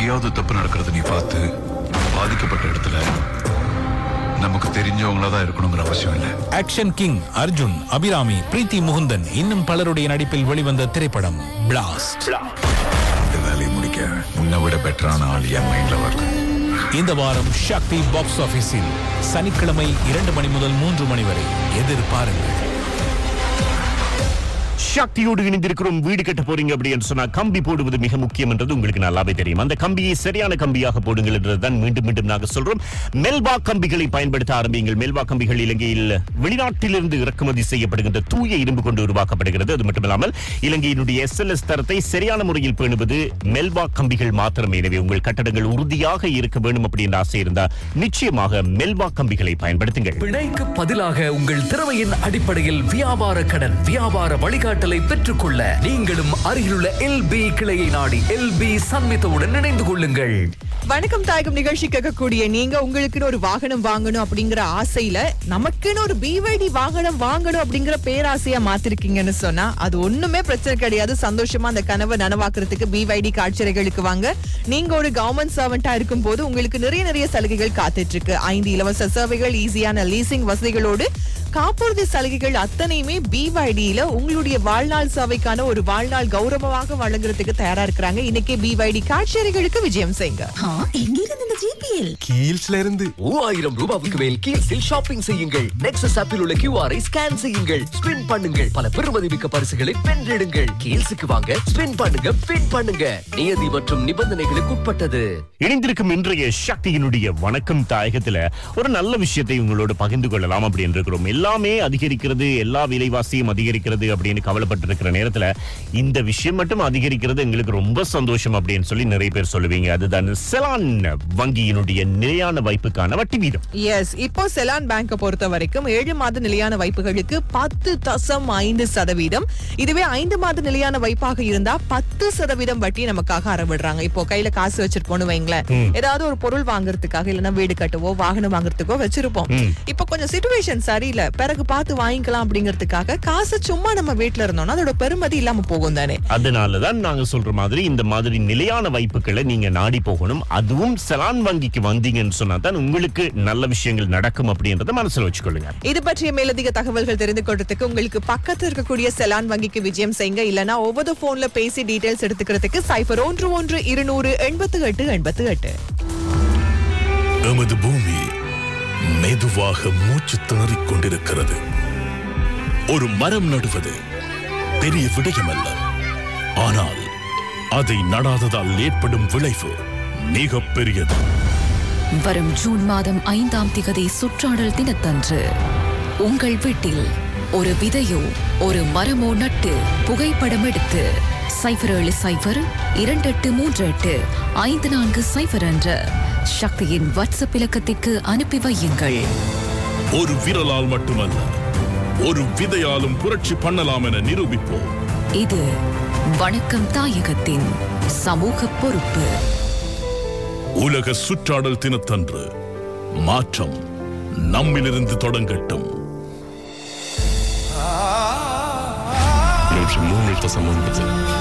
எங்கேயாவது தப்பு நடக்கிறது நீ பார்த்து பாதிக்கப்பட்ட இடத்துல நமக்கு தெரிஞ்சவங்களா தான் இருக்கணுங்கிற அவசியம் இல்லை ஆக்ஷன் கிங் அர்ஜுன் அபிராமி பிரீத்தி முகுந்தன் இன்னும் பலருடைய நடிப்பில் வெளிவந்த திரைப்படம் பிளாஸ்ட் இந்த வேலையை முடிக்க உன்னை விட பெட்டரான ஆள் என் மைண்ட்ல வரல இந்த வாரம் சக்தி பாக்ஸ் ஆபீஸில் சனிக்கிழமை இரண்டு மணி முதல் மூன்று மணி வரை எதிர்பாருங்கள் சக்தியோடு இணைந்திருக்கிறோம் வீடு கட்ட போறீங்க அப்படின்னு சொன்னா கம்பி போடுவது மிக முக்கியம் என்றது உங்களுக்கு நல்லாவே தெரியும் அந்த கம்பியை சரியான கம்பியாக போடுங்கள் என்றதுதான் மீண்டும் மீண்டும் நாங்க சொல்றோம் மெல்வா கம்பிகளை பயன்படுத்த ஆரம்பியுங்கள் மெல்வா கம்பிகள் இலங்கையில் வெளிநாட்டிலிருந்து இறக்குமதி செய்யப்படுகின்ற தூய இரும்பு கொண்டு உருவாக்கப்படுகிறது அது மட்டுமில்லாமல் இலங்கையினுடைய எஸ்எல்எஸ் தரத்தை சரியான முறையில் பேணுவது மெல்வா கம்பிகள் மாத்திரமே எனவே உங்கள் கட்டடங்கள் உறுதியாக இருக்க வேண்டும் அப்படின்ற ஆசை இருந்தா நிச்சயமாக மெல்வா கம்பிகளை பயன்படுத்துங்கள் பிணைக்கு பதிலாக உங்கள் திறமையின் அடிப்படையில் வியாபார கடன் வியாபார வழிகாட்டலை பெற்றுக்கொள்ள நீங்களும் அருகிலுள்ள எல்பி கிளையை நாடி எல்பி சன்மித்தவுடன் இணைந்து கொள்ளுங்கள் வணக்கம் தாயகம் நிகழ்ச்சி கேட்கக்கூடிய நீங்க உங்களுக்குன்னு ஒரு வாகனம் வாங்கணும் அப்படிங்கிற ஆசையில நமக்குன்னு ஒரு பிவைடி வாகனம் வாங்கணும் அப்படிங்கிற பேராசையா மாத்திருக்கீங்கன்னு சொன்னா அது ஒண்ணுமே பிரச்சனை கிடையாது சந்தோஷமா அந்த கனவை நனவாக்குறதுக்கு பிவைடி காட்சியறைகளுக்கு வாங்க நீங்க ஒரு கவர்மெண்ட் சர்வெண்டா இருக்கும் போது உங்களுக்கு நிறைய நிறைய சலுகைகள் காத்துட்டு இருக்கு ஐந்து இலவச சேவைகள் ஈஸியான லீசிங் வசதிகளோடு காப்புறுதி சலுகைகள் அத்தனையுமே பிவைடியில உங்களுடைய வாழ்நாள் சேவைக்கான ஒரு வாழ்நாள் கௌரவமாக வழங்குறதுக்கு தயாரா இருக்கிறாங்க இன்னைக்கு பிவைடி காட்சியறைகளுக்கு விஜயம் செய்யுங்க ஆ, எங்கிருந்து இந்த ஜிபிஎல் கீல்ஸ்ல இருந்து மூவாயிரம் ரூபாவுக்கு மேல் கீழ்ஸில் ஷாப்பிங் செய்யுங்கள் நெக்ஸஸ் ஆப்பில் உள்ள கியூஆரை ஸ்கேன் செய்யுங்கள் ஸ்பின் பண்ணுங்கள் பல பெறுமதிமிக்க பரிசுகளை வென்றெடுங்கள் கீழ்ஸுக்கு வாங்க ஸ்பின் பண்ணுங்க பின் பண்ணுங்க நியதி மற்றும் நிபந்தனைகளுக்கு உட்பட்டது இணைந்திருக்கும் இன்றைய சக்தியினுடைய வணக்கம் தாயகத்துல ஒரு நல்ல விஷயத்தை உங்களோட பகிர்ந்து கொள்ளலாம் அப்படின்னு இருக்கிறோம் எல்லாமே அதிகரிக்கிறது எல்லா விலைவாசியும் அதிகரிக்கிறது அப்படின்னு கவலைப்பட்டிருக்கிற நேரத்துல இந்த விஷயம் மட்டும் அதிகரிக்கிறது எங்களுக்கு ரொம்ப சந்தோஷம் அப்படின்னு சொல்லி நிறைய பேர் சொல்லுவீங்க அதுதான் செலான் வங்கியினுடைய நிலையான வைப்புக்கான வட்டி வீதம் எஸ் இப்போ செலான் பேங்க பொறுத்த வரைக்கும் ஏழு மாத நிலையான வைப்புகளுக்கு பத்து தசம் ஐந்து சதவீதம் இதுவே ஐந்து மாத நிலையான வைப்பாக இருந்தா பத்து சதவீதம் வட்டி நமக்காக அறவிடுறாங்க இப்போ கையில காசு வச்சிருப்போம்னு வைங்களேன் ஏதாவது ஒரு பொருள் வாங்குறதுக்காக இல்லைன்னா வீடு கட்டவோ வாகனம் வாங்குறதுக்கோ வச்சிருப்போம் இப்போ கொஞ்சம் சுச்சுவேஷன் சரியில்லை பிறகு பார்த்து வாங்கிக்கலாம் அப்படிங்கிறதுக்காக காசு சும்மா நம்ம வீட்டுல இருந்தோம்னா அதோட பெருமதி இல்லாம போகும் தானே அதனாலதான் நாங்க சொல்ற மாதிரி இந்த மாதிரி நிலையான வைப்புகளை நீங்க நாடி போகணும் அதுவும் செலான் வங்கிக்கு வந்தீங்கன்னு சொன்னா தான் உங்களுக்கு நல்ல விஷயங்கள் நடக்கும் அப்படின்றத மனசுல வச்சுக்கொள்ளுங்க இது பற்றிய மேலதிக தகவல்கள் தெரிந்து கொள்றதுக்கு உங்களுக்கு பக்கத்துல இருக்கக்கூடிய செலான் வங்கிக்கு விஜயம் செய்யுங்க இல்லனா ஒவ்வொரு போன்ல பேசி டீடைல்ஸ் எடுத்துக்கிறதுக்கு சைபர் ஒன்று ஒன்று இருநூறு எண்பத்து எட்டு எண்பத்து எட்டு நமது பூமி மெதுவாக மூச்சு திணறிக் கொண்டிருக்கிறது ஒரு மரம் நடுவது பெரிய விடயமல்ல ஆனால் அதை நடாததால் ஏற்படும் விளைவு மிக பெரியது வரும் ஜூன் மாதம் ஐந்தாம் திகதி சுற்றாடல் தினத்தன்று உங்கள் வீட்டில் ஒரு விதையோ ஒரு மரமோ நட்டு புகைப்படம் எடுத்து சைபர் ஏழு சைபர் இரண்டு எட்டு மூன்று எட்டு ஐந்து நான்கு சைபர் என்ற சக்தியின் வாட்ஸ்அப் இலக்கத்திற்கு அனுப்பி வையுங்கள் ஒரு விரலால் மட்டுமல்ல ஒரு விதையாலும் புரட்சி பண்ணலாம் என நிரூபிப்போம் இது வணக்கம் தாயகத்தின் சமூக பொறுப்பு உலக சுற்றாடல் தினத்தன்று மாற்றம் நம்மிலிருந்து தொடங்கட்டும் நூற்றி மூன்று தசம் ஒன்பது